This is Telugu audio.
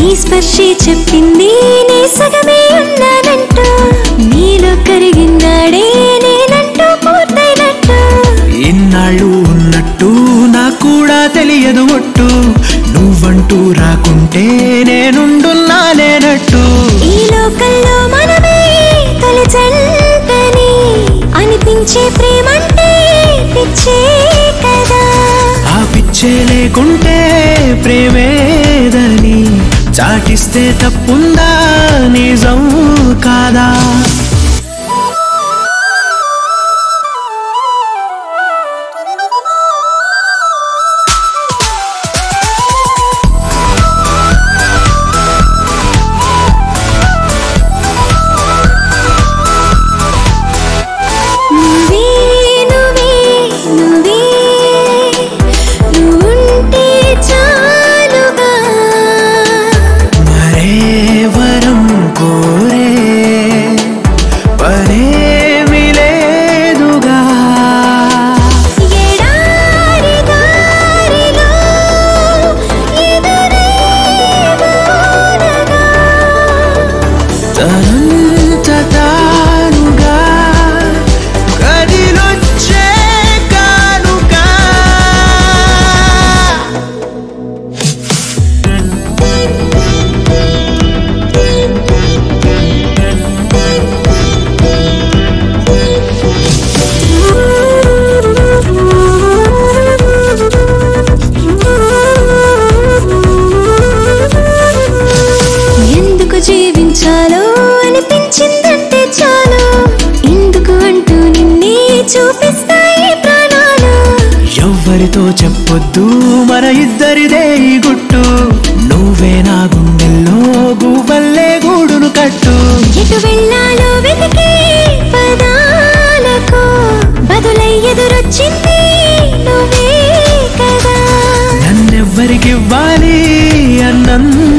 నీ స్పర్శే చెప్పింది నీ సగమే ఉన్నానంటూ నీలో కరిగినాడే నేనంటూ పూర్తయినట్టు ఇన్నాళ్ళు ఉన్నట్టు నాకు కూడా తెలియదు ఒట్టు నువ్వంటూ రాకుంటే నేనుండున్నా లేనట్టు ఈ లోకల్లో మనమే తొలి జంటని అనిపించే ప్రేమంటే పిచ్చే కదా ఆ పిచ్చే లేకుంటే ప్రేమేదని చాటిస్తే తప్పుందా నిజం కాదా నువ్వే నువ్వే నువ్వే నువ్వుంటే చాలుగా మరే వరం కోరే పనేమి లేదుగా ఎడారి దారిలో ఎదురే వానగా తనంత తానుగా కదిలొచ్చే కానుగా ఎందుకు జీవించాలో అనిపించిందంటే చాలు ఎందుకు అంటూ నిన్నే చూపిస్తాయి ప్రాణాలు ఎవ్వరితో చెప్పొద్దు మన ఇద్దరిదే ఈ గుట్టు నువ్వే నా గుండెల్లో గువ్వల్లే గూడును కట్టు ఎటు వెళ్ళాలో వెతికే పదాలకు బదులై ఎదురొచ్చింది నువ్వే కదా నన్నెవ్వరికివ్వాలి అన్నంత